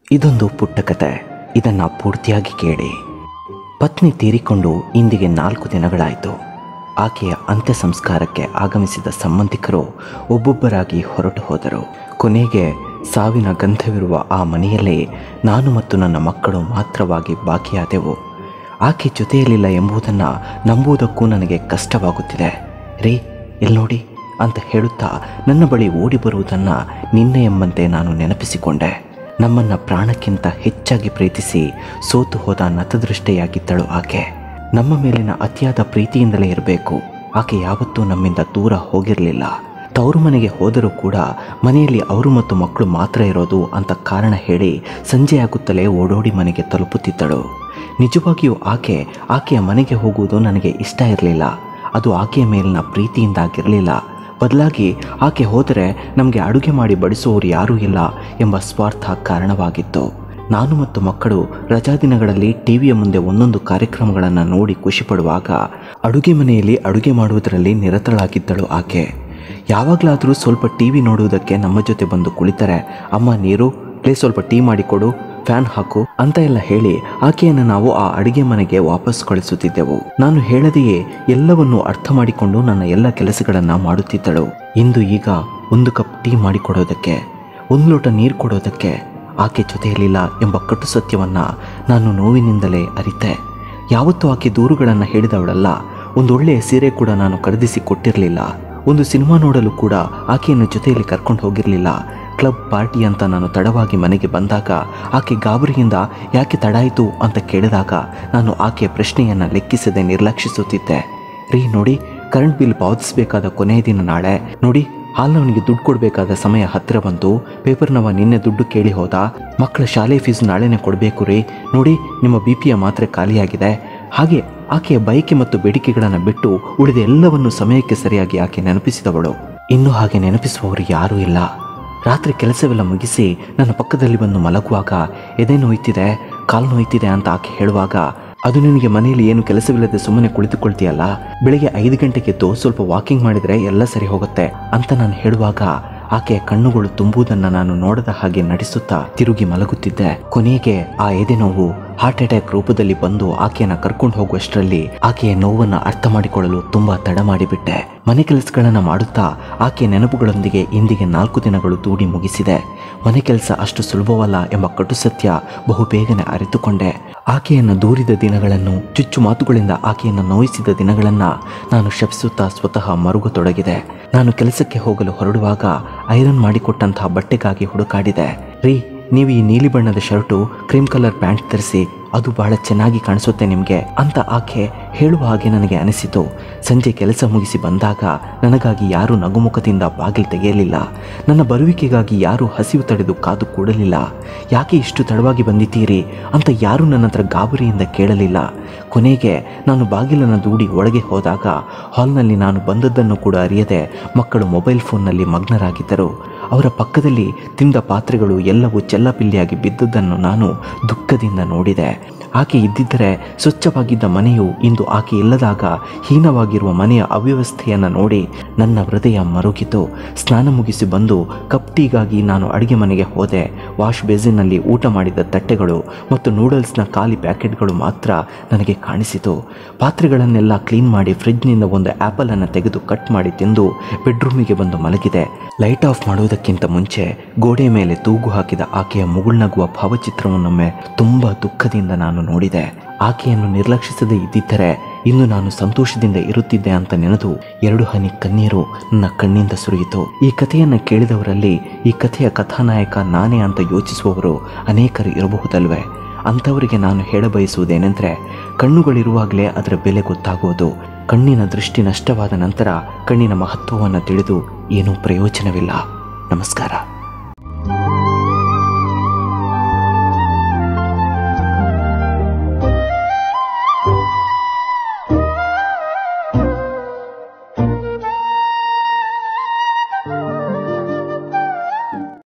ಇದೊಂದು ಪುಟ್ಟ ಕತೆ ಇದನ್ನು ಪೂರ್ತಿಯಾಗಿ ಕೇಳಿ ಪತ್ನಿ ತೀರಿಕೊಂಡು ಇಂದಿಗೆ ನಾಲ್ಕು ದಿನಗಳಾಯಿತು ಆಕೆಯ ಅಂತ್ಯ ಸಂಸ್ಕಾರಕ್ಕೆ ಆಗಮಿಸಿದ ಸಂಬಂಧಿಕರು ಒಬ್ಬೊಬ್ಬರಾಗಿ ಹೊರಟು ಹೋದರು ಕೊನೆಗೆ ಸಾವಿನ ಗಂಧವಿರುವ ಆ ಮನೆಯಲ್ಲಿ ನಾನು ಮತ್ತು ನನ್ನ ಮಕ್ಕಳು ಮಾತ್ರವಾಗಿ ಬಾಕಿಯಾದೆವು ಆಕೆ ಜೊತೆಯಲ್ಲಿಲ್ಲ ಎಂಬುದನ್ನು ನಂಬುವುದಕ್ಕೂ ನನಗೆ ಕಷ್ಟವಾಗುತ್ತಿದೆ ರೀ ಇಲ್ಲಿ ನೋಡಿ ಅಂತ ಹೇಳುತ್ತಾ ನನ್ನ ಬಳಿ ಓಡಿ ಬರುವುದನ್ನು ನಿನ್ನೆ ಎಂಬಂತೆ ನಾನು ನೆನಪಿಸಿಕೊಂಡೆ ನಮ್ಮನ್ನ ಪ್ರಾಣಕ್ಕಿಂತ ಹೆಚ್ಚಾಗಿ ಪ್ರೀತಿಸಿ ಸೋತು ಹೋದ ನತದೃಷ್ಟೆಯಾಗಿದ್ದಳು ಆಕೆ ನಮ್ಮ ಮೇಲಿನ ಅತಿಯಾದ ಪ್ರೀತಿಯಿಂದಲೇ ಇರಬೇಕು ಆಕೆ ಯಾವತ್ತೂ ನಮ್ಮಿಂದ ದೂರ ಹೋಗಿರಲಿಲ್ಲ ತವರು ಮನೆಗೆ ಹೋದರೂ ಕೂಡ ಮನೆಯಲ್ಲಿ ಅವರು ಮತ್ತು ಮಕ್ಕಳು ಮಾತ್ರ ಇರೋದು ಅಂತ ಕಾರಣ ಹೇಳಿ ಸಂಜೆಯಾಗುತ್ತಲೇ ಓಡೋಡಿ ಮನೆಗೆ ತಲುಪುತ್ತಿದ್ದಳು ನಿಜವಾಗಿಯೂ ಆಕೆ ಆಕೆಯ ಮನೆಗೆ ಹೋಗುವುದು ನನಗೆ ಇಷ್ಟ ಇರಲಿಲ್ಲ ಅದು ಆಕೆಯ ಮೇಲಿನ ಪ್ರೀತಿಯಿಂದಾಗಿರಲಿಲ್ಲ ಬದಲಾಗಿ ಆಕೆ ಹೋದರೆ ನಮಗೆ ಅಡುಗೆ ಮಾಡಿ ಬಡಿಸುವವರು ಯಾರೂ ಇಲ್ಲ ಎಂಬ ಸ್ವಾರ್ಥ ಕಾರಣವಾಗಿತ್ತು ನಾನು ಮತ್ತು ಮಕ್ಕಳು ರಜಾದಿನಗಳಲ್ಲಿ ಟಿವಿಯ ಮುಂದೆ ಒಂದೊಂದು ಕಾರ್ಯಕ್ರಮಗಳನ್ನು ನೋಡಿ ಖುಷಿಪಡುವಾಗ ಅಡುಗೆ ಮನೆಯಲ್ಲಿ ಅಡುಗೆ ಮಾಡುವುದರಲ್ಲಿ ನಿರತಳಾಗಿದ್ದಳು ಆಕೆ ಯಾವಾಗಲಾದರೂ ಸ್ವಲ್ಪ ಟಿ ವಿ ನೋಡುವುದಕ್ಕೆ ನಮ್ಮ ಜೊತೆ ಬಂದು ಕುಳಿತರೆ ಅಮ್ಮ ನೀರು ಪ್ಲೇ ಸ್ವಲ್ಪ ಟೀ ಮಾಡಿಕೊಡು ಫ್ಯಾನ್ ಹಾಕು ಅಂತ ಎಲ್ಲ ಹೇಳಿ ಆಕೆಯನ್ನು ನಾವು ಆ ಅಡಿಗೆ ಮನೆಗೆ ವಾಪಸ್ ಕಳಿಸುತ್ತಿದ್ದೆವು ನಾನು ಹೇಳದೆಯೇ ಎಲ್ಲವನ್ನು ಅರ್ಥ ಮಾಡಿಕೊಂಡು ನನ್ನ ಎಲ್ಲ ಕೆಲಸಗಳನ್ನು ಮಾಡುತ್ತಿದ್ದಳು ಇಂದು ಈಗ ಒಂದು ಕಪ್ ಟೀ ಮಾಡಿಕೊಡೋದಕ್ಕೆ ಒಂದು ಲೋಟ ನೀರು ಕೊಡೋದಕ್ಕೆ ಆಕೆ ಜೊತೆಯಲ್ಲಿಲ್ಲ ಎಂಬ ಕಟು ಸತ್ಯವನ್ನು ನಾನು ನೋವಿನಿಂದಲೇ ಅರಿತೆ ಯಾವತ್ತೂ ಆಕೆ ದೂರುಗಳನ್ನು ಹೇಳಿದವಳಲ್ಲ ಒಂದು ಒಳ್ಳೆಯ ಸೀರೆ ಕೂಡ ನಾನು ಖರೀದಿಸಿ ಕೊಟ್ಟಿರಲಿಲ್ಲ ಒಂದು ಸಿನಿಮಾ ನೋಡಲು ಕೂಡ ಆಕೆಯನ್ನು ಜೊತೆಯಲ್ಲಿ ಕರ್ಕೊಂಡು ಹೋಗಿರಲಿಲ್ಲ ಕ್ಲಬ್ ಪಾರ್ಟಿ ಅಂತ ನಾನು ತಡವಾಗಿ ಮನೆಗೆ ಬಂದಾಗ ಆಕೆ ಗಾಬರಿಯಿಂದ ಯಾಕೆ ತಡಾಯಿತು ಅಂತ ಕೇಳಿದಾಗ ನಾನು ಆಕೆಯ ಪ್ರಶ್ನೆಯನ್ನು ಲೆಕ್ಕಿಸದೆ ನಿರ್ಲಕ್ಷಿಸುತ್ತಿದ್ದೆ ರೀ ನೋಡಿ ಕರೆಂಟ್ ಬಿಲ್ ಪಾವತಿಸಬೇಕಾದ ಕೊನೆಯ ದಿನ ನಾಳೆ ನೋಡಿ ಹಾಲ್ನವನಿಗೆ ದುಡ್ಡು ಕೊಡಬೇಕಾದ ಸಮಯ ಹತ್ತಿರ ಬಂತು ಪೇಪರ್ನವ ನಿನ್ನೆ ದುಡ್ಡು ಕೇಳಿ ಹೋದ ಮಕ್ಕಳ ಶಾಲೆ ಫೀಸ್ ನಾಳೆನೇ ಕೊಡಬೇಕು ರೀ ನೋಡಿ ನಿಮ್ಮ ಬಿ ಪಿಯ ಮಾತ್ರೆ ಖಾಲಿಯಾಗಿದೆ ಹಾಗೆ ಆಕೆಯ ಬಯಕೆ ಮತ್ತು ಬೇಡಿಕೆಗಳನ್ನು ಬಿಟ್ಟು ಉಳಿದ ಎಲ್ಲವನ್ನು ಸಮಯಕ್ಕೆ ಸರಿಯಾಗಿ ಆಕೆ ನೆನಪಿಸಿದವಳು ಇನ್ನೂ ಹಾಗೆ ನೆನಪಿಸುವವರು ಯಾರೂ ಇಲ್ಲ ರಾತ್ರಿ ಕೆಲಸವೆಲ್ಲ ಮುಗಿಸಿ ನನ್ನ ಪಕ್ಕದಲ್ಲಿ ಬಂದು ಮಲಗುವಾಗ ಎದೆ ನೋಯ್ತಿದೆ ಕಾಲು ನೋಯ್ತಿದೆ ಅಂತ ಆಕೆ ಹೇಳುವಾಗ ಅದು ನಿನಗೆ ಮನೆಯಲ್ಲಿ ಏನು ಕೆಲಸವಿಲ್ಲದೆ ಸುಮ್ಮನೆ ಕುಳಿತುಕೊಳ್ತೀಯಲ್ಲ ಬೆಳಿಗ್ಗೆ ಐದು ಗಂಟೆಗೆ ಎದ್ದು ಸ್ವಲ್ಪ ವಾಕಿಂಗ್ ಮಾಡಿದರೆ ಎಲ್ಲ ಸರಿ ಹೋಗುತ್ತೆ ಅಂತ ನಾನು ಹೇಳುವಾಗ ಆಕೆಯ ಕಣ್ಣುಗಳು ತುಂಬುವುದನ್ನು ನಾನು ನೋಡದ ಹಾಗೆ ನಡೆಸುತ್ತಾ ತಿರುಗಿ ಮಲಗುತ್ತಿದ್ದೆ ಕೊನೆಗೆ ಆ ಎದೆ ನೋವು ಹಾರ್ಟ್ ಅಟ್ಯಾಕ್ ರೂಪದಲ್ಲಿ ಬಂದು ಆಕೆಯನ್ನ ಕರ್ಕೊಂಡು ಹೋಗುವಷ್ಟರಲ್ಲಿ ಆಕೆಯ ನೋವನ್ನು ಅರ್ಥ ಮಾಡಿಕೊಳ್ಳಲು ತುಂಬಾ ತಡ ಮಾಡಿಬಿಟ್ಟೆ ಮನೆ ಕೆಲಸಗಳನ್ನ ಮಾಡುತ್ತಾ ಆಕೆಯ ನೆನಪುಗಳೊಂದಿಗೆ ಇಂದಿಗೆ ನಾಲ್ಕು ದಿನಗಳು ದೂಡಿ ಮುಗಿಸಿದೆ ಮನೆ ಕೆಲಸ ಅಷ್ಟು ಸುಲಭವಲ್ಲ ಎಂಬ ಕಟು ಸತ್ಯ ಬಹು ಬೇಗನೆ ಅರಿತುಕೊಂಡೆ ಆಕೆಯನ್ನು ದೂರಿದ ದಿನಗಳನ್ನು ಚುಚ್ಚು ಮಾತುಗಳಿಂದ ಆಕೆಯನ್ನು ನೋಯಿಸಿದ ದಿನಗಳನ್ನ ನಾನು ಶಪಿಸುತ್ತಾ ಸ್ವತಃ ಮರುಗತೊಡಗಿದೆ ನಾನು ಕೆಲಸಕ್ಕೆ ಹೋಗಲು ಹೊರಡುವಾಗ ಐರನ್ ಮಾಡಿಕೊಟ್ಟಂತಹ ಬಟ್ಟೆಗಾಗಿ ಹುಡುಕಾಡಿದೆ ರೀ ನೀವು ಈ ನೀಲಿ ಬಣ್ಣದ ಶರ್ಟು ಕ್ರೀಮ್ ಕಲರ್ ಪ್ಯಾಂಟ್ ಧರಿಸಿ ಅದು ಬಹಳ ಚೆನ್ನಾಗಿ ಕಾಣಿಸುತ್ತೆ ನಿಮಗೆ ಅಂತ ಆಕೆ ಹೇಳುವ ಹಾಗೆ ನನಗೆ ಅನಿಸಿತು ಸಂಜೆ ಕೆಲಸ ಮುಗಿಸಿ ಬಂದಾಗ ನನಗಾಗಿ ಯಾರೂ ನಗುಮುಖದಿಂದ ಬಾಗಿಲು ತೆಗೆಯಲಿಲ್ಲ ನನ್ನ ಬರುವಿಕೆಗಾಗಿ ಯಾರೂ ಹಸಿವು ತಡೆದು ಕಾದು ಕೂಡಲಿಲ್ಲ ಯಾಕೆ ಇಷ್ಟು ತಡವಾಗಿ ಬಂದಿದ್ದೀರಿ ಅಂತ ಯಾರೂ ನನ್ನ ಹತ್ರ ಗಾಬರಿಯಿಂದ ಕೇಳಲಿಲ್ಲ ಕೊನೆಗೆ ನಾನು ಬಾಗಿಲನ್ನು ದೂಡಿ ಒಳಗೆ ಹೋದಾಗ ಹಾಲ್ನಲ್ಲಿ ನಾನು ಬಂದದ್ದನ್ನು ಕೂಡ ಅರಿಯದೆ ಮಕ್ಕಳು ಮೊಬೈಲ್ ಫೋನ್ನಲ್ಲಿ ಮಗ್ನರಾಗಿದ್ದರು ಅವರ ಪಕ್ಕದಲ್ಲಿ ತಿಂದ ಪಾತ್ರೆಗಳು ಎಲ್ಲವೂ ಚೆಲ್ಲಪಿಲ್ಲಿಯಾಗಿ ಬಿದ್ದದ್ದನ್ನು ನಾನು ದುಃಖದಿಂದ ನೋಡಿದೆ ಆಕೆ ಇದ್ದಿದ್ದರೆ ಸ್ವಚ್ಛವಾಗಿದ್ದ ಮನೆಯು ಇಂದು ಆಕೆ ಇಲ್ಲದಾಗ ಹೀನವಾಗಿರುವ ಮನೆಯ ಅವ್ಯವಸ್ಥೆಯನ್ನು ನೋಡಿ ನನ್ನ ಹೃದಯ ಮರುಗಿತು ಸ್ನಾನ ಮುಗಿಸಿ ಬಂದು ಕಪ್ ಟೀಗಾಗಿ ನಾನು ಅಡುಗೆ ಮನೆಗೆ ಹೋದೆ ವಾಶ್ ಬೇಸಿನ್ನಲ್ಲಿ ಊಟ ಮಾಡಿದ ತಟ್ಟೆಗಳು ಮತ್ತು ನೂಡಲ್ಸ್ನ ಖಾಲಿ ಪ್ಯಾಕೆಟ್ಗಳು ಮಾತ್ರ ನನಗೆ ಕಾಣಿಸಿತು ಪಾತ್ರೆಗಳನ್ನೆಲ್ಲ ಕ್ಲೀನ್ ಮಾಡಿ ಫ್ರಿಡ್ಜ್ನಿಂದ ಒಂದು ಆ್ಯಪಲನ್ನು ತೆಗೆದು ಕಟ್ ಮಾಡಿ ತಿಂದು ಬೆಡ್ರೂಮಿಗೆ ಬಂದು ಮಲಗಿದೆ ಲೈಟ್ ಆಫ್ ಮಾಡುವುದಕ್ಕಿಂತ ಮುಂಚೆ ಗೋಡೆ ಮೇಲೆ ತೂಗು ಹಾಕಿದ ಆಕೆಯ ಮುಗುಳ್ನಗುವ ಭಾವಚಿತ್ರವನ್ನೊಮ್ಮೆ ತುಂಬ ದುಃಖದಿಂದ ನಾನು ನೋಡಿದೆ ಆಕೆಯನ್ನು ನಿರ್ಲಕ್ಷಿಸದೇ ಇದ್ದಿದ್ದರೆ ಇನ್ನು ನಾನು ಸಂತೋಷದಿಂದ ಇರುತ್ತಿದ್ದೆ ಅಂತ ನೆನೆದು ಎರಡು ಹನಿ ಕಣ್ಣೀರು ನನ್ನ ಕಣ್ಣಿಂದ ಸುರಿಯಿತು ಈ ಕಥೆಯನ್ನು ಕೇಳಿದವರಲ್ಲಿ ಈ ಕಥೆಯ ಕಥಾನಾಯಕ ನಾನೇ ಅಂತ ಯೋಚಿಸುವವರು ಅನೇಕರು ಇರಬಹುದಲ್ವೇ ಅಂಥವರಿಗೆ ನಾನು ಹೇಳಬಯಸುವುದೇನೆಂದರೆ ಕಣ್ಣುಗಳಿರುವಾಗಲೇ ಅದರ ಬೆಲೆ ಗೊತ್ತಾಗುವುದು ಕಣ್ಣಿನ ದೃಷ್ಟಿ ನಷ್ಟವಾದ ನಂತರ ಕಣ್ಣಿನ ಮಹತ್ವವನ್ನು ತಿಳಿದು ಏನೂ ಪ್ರಯೋಜನವಿಲ್ಲ ನಮಸ್ಕಾರ